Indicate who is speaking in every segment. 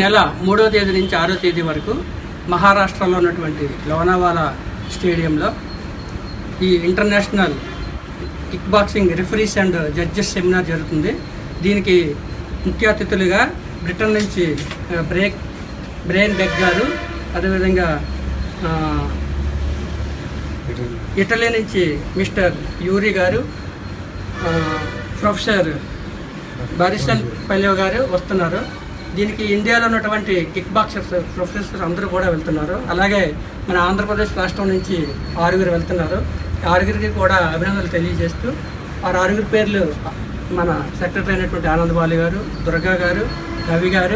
Speaker 1: నెల మూడో తేదీ నుంచి ఆరో తేదీ వరకు మహారాష్ట్రలో ఉన్నటువంటి లోనావాలా స్టేడియంలో ఈ international kick boxing referees and judges seminar జరుగుతుంది దీనికి ముఖ్య అతిథులుగా బ్రిటన్ నుంచి ఆ, బ్రేక్ బ్రెయిన్ బెక్ గారు అదేవిధంగా ఆ, ఇటలీ నుంచి మిస్టర్ యూరి గారు ఆ, ప్రొఫెసర్ బారిసల్ పల్లెవ్ గారు వస్తున్నారు దీనికి ఇండియాలో ఉన్నటువంటి కిక్ బాక్సర్స్ ప్రొఫెసర్స్ అందరూ కూడా వెళ్తున్నారు అలాగే మన ఆంధ్రప్రదేశ్ రాష్ట్రం నుంచి ఆరుగురు వెళ్తున్నారు ఈ ఆరుగురికి కూడా అభినందనలు తెలియజేస్తూ వారు ఆరుగురు పేర్లు మన సెక్రటరీ అయినటువంటి ఆనంద్ బాలి గారు దుర్గా గారు రవి గారు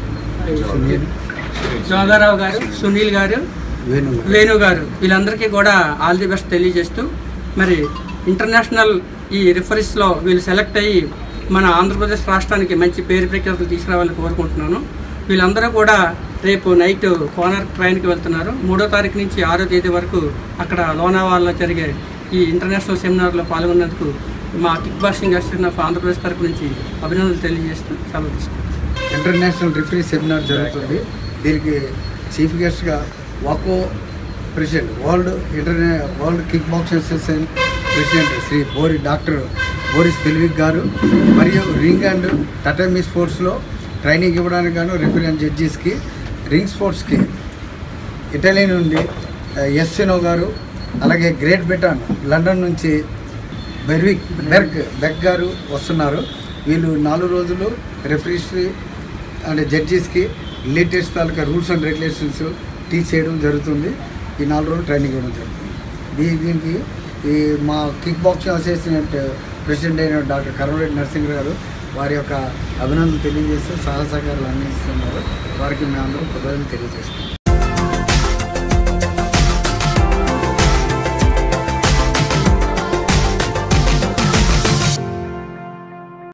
Speaker 1: జోగారావు గారు సునీల్ గారు
Speaker 2: వేణు
Speaker 1: వేణు గారు వీళ్ళందరికీ కూడా ఆల్ ది బెస్ట్ తెలియజేస్తూ మరి ఇంటర్నేషనల్ ఈ రిఫరీస్లో వీళ్ళు సెలెక్ట్ అయ్యి మన ఆంధ్రప్రదేశ్ రాష్ట్రానికి మంచి పేరు ప్రఖ్యాతులు తీసుకురావాలని కోరుకుంటున్నాను వీళ్ళందరూ కూడా రేపు నైట్ కోనర్ ట్రైన్కి వెళ్తున్నారు మూడో తారీఖు నుంచి ఆరో తేదీ వరకు అక్కడ లోనావాల్లో జరిగే ఈ ఇంటర్నేషనల్ సెమినార్లో పాల్గొన్నందుకు మా kick boxing association of Andhra Pradesh తరపు నుంచి అభినందనలు తెలియజేస్తూ సెలవు తీసుకుంటాం
Speaker 2: ఇంటర్నేషనల్ రిఫరీ సెమినార్ జరుగుతుంది దీనికి చీఫ్ గెస్ట్గా వాకో ప్రెసిడెంట్ వరల్డ్ ఇంటర్నే world kick boxing association president Shri బోరి డాక్టర్ బోరిస్ పిల్విక్ గారు మరియు రింగ్ అండ్ టటమీ స్పోర్ట్స్లో ట్రైనింగ్ ఇవ్వడానికి గాను రిఫరీ అండ్ జడ్జెస్కి రింగ్ స్పోర్ట్స్కి ఇటలీ నుండి ఎస్సినో గారు అలాగే గ్రేట్ బ్రిటన్ లండన్ నుంచి బెర్విక్ బెర్గ్ బెగ్ గారు వస్తున్నారు వీళ్ళు నాలుగు రోజులు రెఫరీస్ అండ్ జడ్జెస్కి లేటెస్ట్ తాలూకా రూల్స్ అండ్ రెగ్యులేషన్స్ టీచ్ చేయడం జరుగుతుంది ఈ నాలుగు రోజులు ట్రైనింగ్ ఇవ్వడం జరుగుతుంది దీ దీనికి ఈ మా కిక్ బాక్సింగ్ అసోసియేషన్ ప్రెసిడెంట్ అయిన డాక్టర్ కరవరెడ్డి నరసింహ గారు వారి యొక్క అభినందనలు తెలియజేస్తూ సహాయ సహకారాలు అందిస్తున్నారు వారికి మేము అందరూ కృతజ్ఞతలు తెలియజేస్తున్నాం